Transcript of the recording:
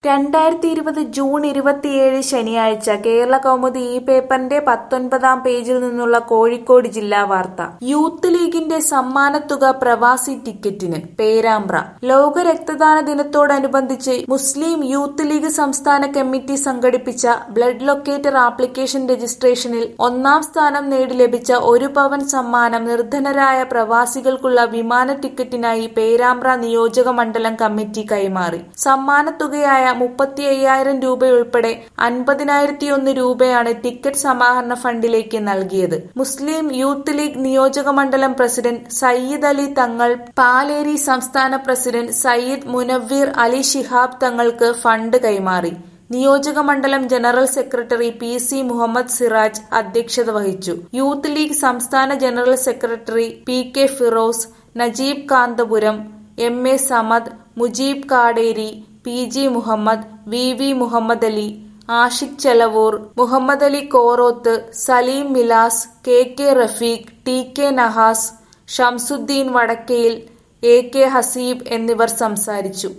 രണ്ടായിരത്തി ഇരുപത് ജൂൺ ഇരുപത്തിയേഴ് ശനിയാഴ്ച കേരള കൗമുദി ഈ പേപ്പറിന്റെ പത്തൊൻപതാം പേജിൽ നിന്നുള്ള കോഴിക്കോട് ജില്ലാ വാർത്ത യൂത്ത് ലീഗിന്റെ സമ്മാനത്തുക പ്രവാസി ടിക്കറ്റിന് പേരാമ്പ്ര ലോക രക്തദാന ദിനത്തോടനുബന്ധിച്ച് മുസ്ലിം യൂത്ത് ലീഗ് സംസ്ഥാന കമ്മിറ്റി സംഘടിപ്പിച്ച ബ്ലഡ് ലൊക്കേറ്റർ ആപ്ലിക്കേഷൻ രജിസ്ട്രേഷനിൽ ഒന്നാം സ്ഥാനം നേടി ലഭിച്ച ഒരു പവൻ സമ്മാനം നിർധനരായ പ്രവാസികൾക്കുള്ള വിമാന ടിക്കറ്റിനായി പേരാമ്പ്ര നിയോജക മണ്ഡലം കമ്മിറ്റി കൈമാറി സമ്മാനത്തുകയായ മുപ്പത്തി അയ്യായിരം രൂപയുൾപ്പെടെ അൻപതിനായിരത്തിയൊന്ന് രൂപയാണ് ടിക്കറ്റ് സമാഹരണ ഫണ്ടിലേക്ക് നൽകിയത് മുസ്ലിം യൂത്ത് ലീഗ് നിയോജക മണ്ഡലം പ്രസിഡന്റ് സയ്യിദ് അലി തങ്ങൾ പാലേരി സംസ്ഥാന പ്രസിഡന്റ് സയ്യിദ് മുനവ്വീർ അലി ശിഹാബ് തങ്ങൾക്ക് ഫണ്ട് കൈമാറി നിയോജക മണ്ഡലം general secretary P C Muhammad Siraj അധ്യക്ഷത വഹിച്ചു യൂത്ത് ലീഗ് സംസ്ഥാന general secretary P K Firos Najeeb Kanthapuram M A Samad Mujeeb Kaderi P G Muhammad V V Muhammad Ali Ashiq Chelavoor Muhammad Ali Koroth Saleem Milas K K Rafeeq T K Nahas Shamsuddin Vadakkayil A K Haseeb എന്നിവർ സംസാരിച്ചു